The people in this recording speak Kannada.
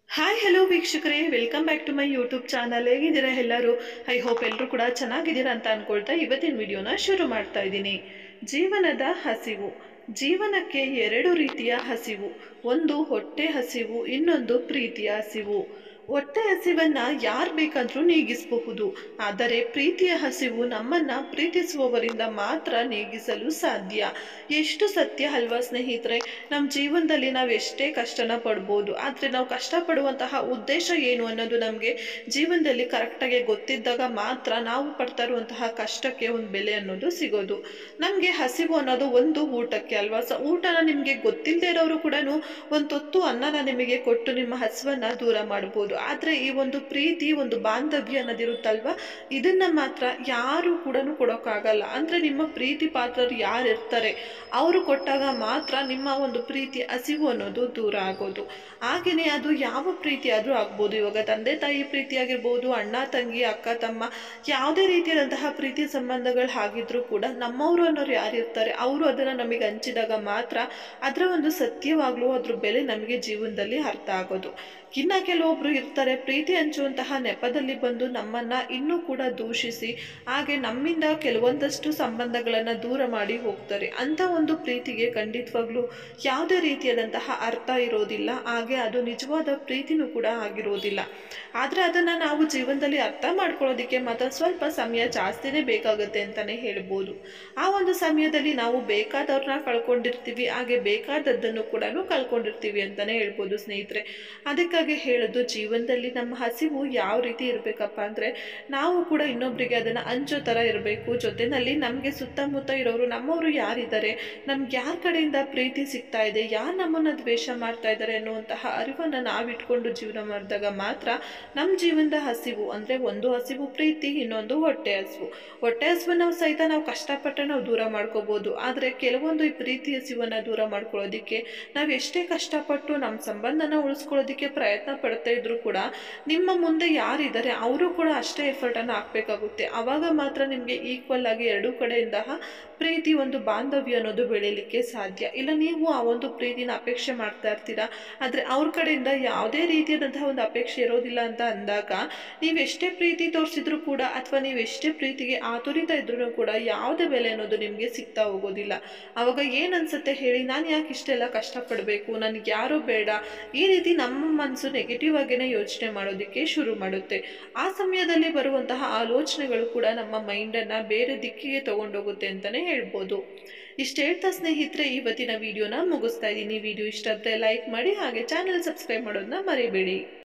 ಹಾಯ್ ಹಲೋ ವೀಕ್ಷಕರೇ welcome back to my YouTube channel ಹೇಗಿದ್ದೀರಾ ಎಲ್ಲರೂ ಐ ಹೋಪ್ ಎಲ್ಲರೂ ಕೂಡ ಚೆನ್ನಾಗಿದ್ದೀರಾ ಅಂತ ಅನ್ಕೊಳ್ತಾ ಇವತ್ತಿನ ವಿಡಿಯೋನ ಶುರು ಮಾಡ್ತಾ ಇದ್ದೀನಿ ಜೀವನದ ಹಸಿವು ಜೀವನಕ್ಕೆ ಎರಡು ರೀತಿಯ ಹಸಿವು ಒಂದು ಹೊಟ್ಟೆ ಹಸಿವು ಇನ್ನೊಂದು ಪ್ರೀತಿಯ ಹಸಿವು ಹೊಟ್ಟೆ ಹಸಿವನ್ನ ಯಾರು ಬೇಕಾದರೂ ನೀಗಿಸಬಹುದು ಆದರೆ ಪ್ರೀತಿಯ ಹಸಿವು ನಮ್ಮನ್ನ ಪ್ರೀತಿಸುವವರಿಂದ ಮಾತ್ರ ನೀಗಿಸಲು ಸಾಧ್ಯ ಎಷ್ಟು ಸತ್ಯ ಅಲ್ವಾ ಸ್ನೇಹಿತರೆ ನಮ್ಮ ಜೀವನದಲ್ಲಿ ನಾವು ಎಷ್ಟೇ ಕಷ್ಟನ ಪಡ್ಬೋದು ಆದರೆ ನಾವು ಕಷ್ಟಪಡುವಂತಹ ಉದ್ದೇಶ ಏನು ಅನ್ನೋದು ನಮಗೆ ಜೀವನದಲ್ಲಿ ಕರೆಕ್ಟಾಗಿ ಗೊತ್ತಿದ್ದಾಗ ಮಾತ್ರ ನಾವು ಪಡ್ತಾ ಇರುವಂತಹ ಕಷ್ಟಕ್ಕೆ ಒಂದು ಬೆಲೆ ಅನ್ನೋದು ಸಿಗೋದು ನಮಗೆ ಹಸಿವು ಅನ್ನೋದು ಒಂದು ಊಟಕ್ಕೆ ಅಲ್ವಾ ಸೊ ಊಟನ ನಿಮಗೆ ಗೊತ್ತಿಲ್ಲದೆ ಇರೋರು ಕೂಡ ಒಂದು ತೊತ್ತು ಅನ್ನನ ನಿಮಗೆ ಕೊಟ್ಟು ನಿಮ್ಮ ಹಸುವನ್ನ ದೂರ ಮಾಡ್ಬೋದು ಆದರೆ ಈ ಒಂದು ಪ್ರೀತಿ ಒಂದು ಬಾಂಧವ್ಯ ಅನ್ನೋದಿರುತ್ತಲ್ವಾ ಇದನ್ನ ಮಾತ್ರ ಯಾರು ಕೂಡ ಕೊಡೋಕ್ಕಾಗಲ್ಲ ಅಂದರೆ ನಿಮ್ಮ ಪ್ರೀತಿ ಪಾತ್ರರು ಯಾರು ಇರ್ತಾರೆ ಅವರು ಕೊಟ್ಟಾಗ ಮಾತ್ರ ನಿಮ್ಮ ಒಂದು ಪ್ರೀತಿ ಹಸಿವು ಅನ್ನೋದು ದೂರ ಆಗೋದು ಹಾಗೆಯೇ ಅದು ಯಾವ ಪ್ರೀತಿ ಆದರೂ ಆಗ್ಬೋದು ಇವಾಗ ತಂದೆ ತಾಯಿ ಪ್ರೀತಿ ಆಗಿರ್ಬೋದು ಅಣ್ಣ ತಂಗಿ ಅಕ್ಕ ತಮ್ಮ ಯಾವುದೇ ರೀತಿಯಾದಂತಹ ಪ್ರೀತಿ ಸಂಬಂಧಗಳು ಆಗಿದ್ರೂ ಕೂಡ ನಮ್ಮವರು ಅನ್ನೋರು ಯಾರಿರ್ತಾರೆ ಅವರು ಅದನ್ನು ನಮಗೆ ಹಂಚಿದಾಗ ಮಾತ್ರ ಅದರ ಒಂದು ಸತ್ಯವಾಗ್ಲೂ ಅದ್ರ ಬೆಲೆ ನಮಗೆ ಜೀವನದಲ್ಲಿ ಅರ್ಥ ಆಗೋದು ಇನ್ನು ಕೆಲವೊಬ್ರು ಇರ್ತಾರೆ ಪ್ರೀತಿ ಹಂಚುವಂತಹ ನೆಪದಲ್ಲಿ ಬಂದು ನಮ್ಮನ್ನ ಇನ್ನೂ ಕೂಡ ದೂಷಿಸಿ ಹಾಗೆ ನಮ್ಮಿಂದ ಕೆಲವೊಂದಷ್ಟು ಸಂಬಂಧಗಳನ್ನು ದೂರ ಮಾಡಿ ಹೋಗ್ತಾರೆ ಅಂತ ಒಂದು ಪ್ರೀತಿಗೆ ಖಂಡಿತವಾಗ್ಲೂ ಯಾವುದೇ ರೀತಿಯಾದಂತಹ ಅರ್ಥ ಇರೋದಿಲ್ಲ ಹಾಗೆ ಅದು ನಿಜವಾದ ಪ್ರೀತಿನೂ ಕೂಡ ಆಗಿರೋದಿಲ್ಲ ಆದರೆ ಅದನ್ನು ನಾವು ಜೀವನದಲ್ಲಿ ಅರ್ಥ ಮಾಡ್ಕೊಳ್ಳೋದಕ್ಕೆ ಮಾತ್ರ ಸ್ವಲ್ಪ ಸಮಯ ಜಾಸ್ತಿನೇ ಬೇಕಾಗುತ್ತೆ ಅಂತಲೇ ಹೇಳ್ಬೋದು ಆ ಒಂದು ಸಮಯದಲ್ಲಿ ನಾವು ಬೇಕಾದವ್ರನ್ನ ಕಳ್ಕೊಂಡಿರ್ತೀವಿ ಹಾಗೆ ಬೇಕಾದದ್ದನ್ನು ಕೂಡ ಕಳ್ಕೊಂಡಿರ್ತೀವಿ ಅಂತಲೇ ಹೇಳ್ಬೋದು ಸ್ನೇಹಿತರೆ ಅದಕ್ಕಾಗಿ ಹೇಳೋದು ಜೀವನದಲ್ಲಿ ನಮ್ಮ ಹಸಿವು ಯಾವ ರೀತಿ ಇರಬೇಕಪ್ಪ ಅಂದರೆ ನಾವು ಕೂಡ ಇನ್ನೊಬ್ಬರಿಗೆ ಅದನ್ನು ಹಂಚೋ ಥರ ಇರಬೇಕು ಜೊತೆಯಲ್ಲಿ ನಮಗೆ ಸುತ್ತಮುತ್ತ ಇರೋರು ನಮ್ಮವರು ಯಾರಿದ್ದಾರೆ ನಮ್ಗೆ ಯಾರ ಕಡೆಯಿಂದ ಪ್ರೀತಿ ಸಿಗ್ತಾ ಇದೆ ಯಾರು ನಮ್ಮನ್ನು ದ್ವೇಷ ಮಾಡ್ತಾ ಇದ್ದಾರೆ ಅನ್ನುವಂತಹ ಅರಿವನ್ನು ನಾವಿಟ್ಕೊಂಡು ಜೀವನ ಮಾಡಿದಾಗ ಮಾತ್ರ ನಮ್ಮ ಜೀವನದ ಹಸಿವು ಅಂದರೆ ಒಂದು ಹಸಿವು ಪ್ರೀತಿ ಇನ್ನೊಂದು ಹೊಟ್ಟೆ ಹಸಿವು ಹೊಟ್ಟೆ ಹಸಿವನ್ನು ಸಹಿತ ನಾವು ಕಷ್ಟಪಟ್ಟರೆ ನಾವು ದೂರ ಮಾಡ್ಕೋಬೋದು ಆದರೆ ಕೆಲವೊಂದು ಈ ಪ್ರೀತಿ ಹಸಿವನ್ನು ದೂರ ಮಾಡ್ಕೊಳ್ಳೋದಕ್ಕೆ ನಾವು ಎಷ್ಟೇ ಕಷ್ಟಪಟ್ಟು ನಮ್ಮ ಸಂಬಂಧನ ಉಳಿಸ್ಕೊಳ್ಳೋದಕ್ಕೆ ಪ್ರಯತ್ನ ಪಡ್ತಾ ಇದ್ರು ಕೂಡ ನಿಮ್ಮ ಮುಂದೆ ಯಾರಿದ್ದಾರೆ ಅವರು ಕೂಡ ಅಷ್ಟೇ ಎಫರ್ಟನ್ನು ಹಾಕಬೇಕಾಗುತ್ತೆ ಆವಾಗ ಮಾತ್ರ ನಿಮಗೆ ಈಕ್ವಲ್ ಆಗಿ ಎರಡೂ ಕಡೆಯಿಂದ ಪ್ರೀತಿ ಒಂದು ಬಾಂಧವ್ಯ ಅನ್ನೋದು ಬೆಳೀಲಿಕ್ಕೆ ಸಾಧ್ಯ ಇಲ್ಲ ನೀವು ಆ ಒಂದು ಪ್ರೀತಿನ ಅಪೇಕ್ಷೆ ಮಾಡ್ತಾ ಇರ್ತೀರಾ ಆದರೆ ಅವ್ರ ಕಡೆಯಿಂದ ಯಾವುದೇ ರೀತಿಯಾದಂತಹ ಒಂದು ಅಪೇಕ್ಷೆ ಇರೋದಿಲ್ಲ ಅಂತ ಅಂದಾಗ ನೀವು ಎಷ್ಟೇ ಪ್ರೀತಿ ತೋರಿಸಿದ್ರು ಕೂಡ ಅಥವಾ ನೀವು ಎಷ್ಟೇ ಪ್ರೀತಿಗೆ ಆತುರಿತ ಇದ್ರೂ ಕೂಡ ಯಾವುದೇ ಬೆಲೆ ಅನ್ನೋದು ನಿಮಗೆ ಸಿಗ್ತಾ ಹೋಗೋದಿಲ್ಲ ಆವಾಗ ಏನು ಅನ್ಸುತ್ತೆ ಹೇಳಿ ನಾನು ಯಾಕೆ ಇಷ್ಟೆಲ್ಲ ಕಷ್ಟಪಡಬೇಕು ನನಗೆ ಯಾರೂ ಬೇಡ ಈ ರೀತಿ ನಮ್ಮ ಮನಸ್ಸು ನೆಗೆಟಿವ್ ಆಗೇನೆ ಯೋಚನೆ ಮಾಡೋದಕ್ಕೆ ಶುರು ಮಾಡುತ್ತೆ ಆ ಸಮಯದಲ್ಲಿ ಬರುವಂತಹ ಆಲೋಚನೆಗಳು ಕೂಡ ನಮ್ಮ ಮೈಂಡನ್ನು ಬೇರೆ ದಿಕ್ಕಿಗೆ ತಗೊಂಡೋಗುತ್ತೆ ಅಂತಲೇ ಹೇಳ್ಬೋದು ಇಷ್ಟು ಹೇಳ್ತಾ ಸ್ನೇಹಿತರೆ ಇವತ್ತಿನ ವಿಡಿಯೋನ ಮುಗಿಸ್ತಾ ಇದ್ದೀನಿ ವಿಡಿಯೋ ಇಷ್ಟ ಆದರೆ ಲೈಕ್ ಮಾಡಿ ಹಾಗೆ ಚಾನಲ್ ಸಬ್ಸ್ಕ್ರೈಬ್ ಮಾಡೋದನ್ನ ಮರಿಬೇಡಿ